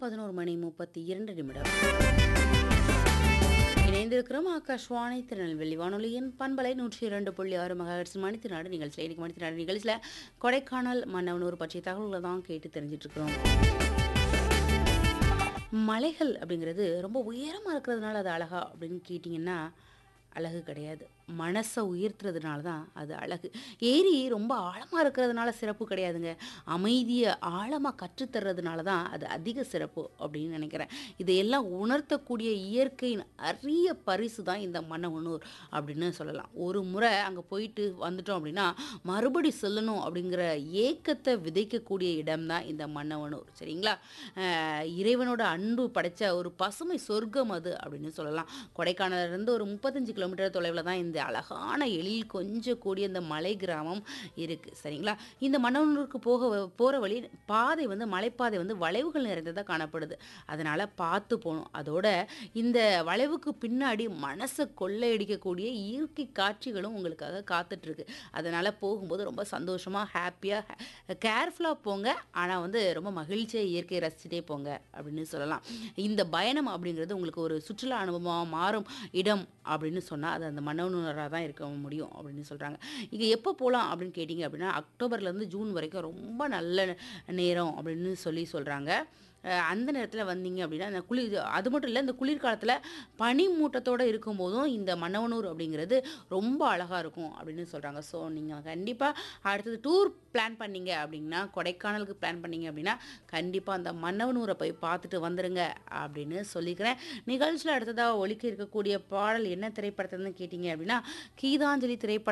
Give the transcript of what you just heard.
பதினோரு மணி முப்பத்தி இரண்டு நிமிடம் இணைந்திருக்கிறோம் ஆகாஷ்வாணி திருநெல்வேலி வானொலியின் பண்பலை நூற்றி இரண்டு புள்ளி ஆறு மகாஹெட்ஸ் மணித்தினாடு நிகழ்ச்சியில் இன்னைக்கு மணித்தினாடு நிகழ்ச்சியில் கொடைக்கானல் மன்னவனூர் பற்றிய தகவல்களை தான் கேட்டு தெரிஞ்சிட்டு இருக்கிறோம் மலைகள் அப்படிங்கிறது ரொம்ப உயரமாக இருக்கிறதுனால அது அழகா அப்படின்னு கேட்டிங்கன்னா அழகு கிடையாது மனசை உயர்த்துறதுனால தான் அது அழகு ஏரி ரொம்ப ஆழமாக இருக்கிறதுனால சிறப்பு கிடையாதுங்க அமைதியை ஆழமாக கற்றுத்தர்றதுனால தான் அது அதிக சிறப்பு அப்படின்னு நினைக்கிறேன் இதையெல்லாம் உணர்த்தக்கூடிய இயற்கையின் அரிய பரிசு தான் இந்த மன்னவனூர் அப்படின்னு சொல்லலாம் ஒரு முறை அங்கே போயிட்டு வந்துட்டோம் அப்படின்னா மறுபடி சொல்லணும் அப்படிங்கிற ஏக்கத்தை விதைக்கக்கூடிய இடம் தான் இந்த மன்னவனூர் சரிங்களா அஹ் இறைவனோட அன்பு படைச்ச ஒரு பசுமை சொர்க்கம் அது அப்படின்னு சொல்லலாம் கொடைக்கானல்ல இருந்து ஒரு முப்பத்தஞ்சு கிலோமீட்டர் தொலைவில் தான் இந்த அழகான எழில் கொஞ்சம் கூடிய இந்த மலை கிராமம் இருக்குது சரிங்களா இந்த மன்னவனூருக்கு போக போகிற வழி பாதை வந்து மலைப்பாதை வந்து வளைவுகள் நிறைந்ததாக காணப்படுது அதனால் பார்த்து போகணும் அதோட இந்த வளைவுக்கு பின்னாடி மனசை கொள்ளையடிக்கக்கூடிய இயற்கை காட்சிகளும் உங்களுக்காக காத்துட்ருக்கு அதனால் போகும்போது ரொம்ப சந்தோஷமாக ஹாப்பியாக கேர்ஃபுல்லாக போங்க ஆனால் வந்து ரொம்ப மகிழ்ச்சியாக இயற்கையை ரசிச்சுட்டே போங்க அப்படின்னு சொல்லலாம் இந்த பயணம் அப்படிங்கிறது உங்களுக்கு ஒரு சுற்றுலா அனுபவமாக மாறும் இடம் அப்படின்னு சொன்னால் அது அந்த மன்னவனூராக தான் இருக்க முடியும் அப்படின்னு சொல்கிறாங்க இங்கே எப்போ போகலாம் அப்படின்னு கேட்டிங்க அப்படின்னா அக்டோபர்லேருந்து ஜூன் வரைக்கும் ரொம்ப நல்ல நேரம் அப்படின்னு சொல்லி சொல்கிறாங்க அஹ் அந்த நேரத்தில் வந்தீங்க அப்படின்னா அந்த குளிர் அது மட்டும் இல்லை இந்த குளிர்காலத்தில் பனி மூட்டத்தோடு இருக்கும்போதும் இந்த மன்னவனூர் அப்படிங்கிறது ரொம்ப அழகாக இருக்கும் அப்படின்னு சொல்கிறாங்க ஸோ நீங்கள் கண்டிப்பாக அடுத்தது டூர் பிளான் பண்ணீங்க அப்படின்னா கொடைக்கானலுக்கு பிளான் பண்ணீங்க அப்படின்னா கண்டிப்பாக அந்த மன்னவனூரை போய் பார்த்துட்டு வந்துடுங்க அப்படின்னு சொல்லிக்கிறேன் நிகழ்ச்சியில் அடுத்ததாக ஒலிக்க இருக்கக்கூடிய பாடல் என்ன திரைப்படத்துலன்னு கேட்டிங்க அப்படின்னா கீதாஞ்சலி திரைப்படம்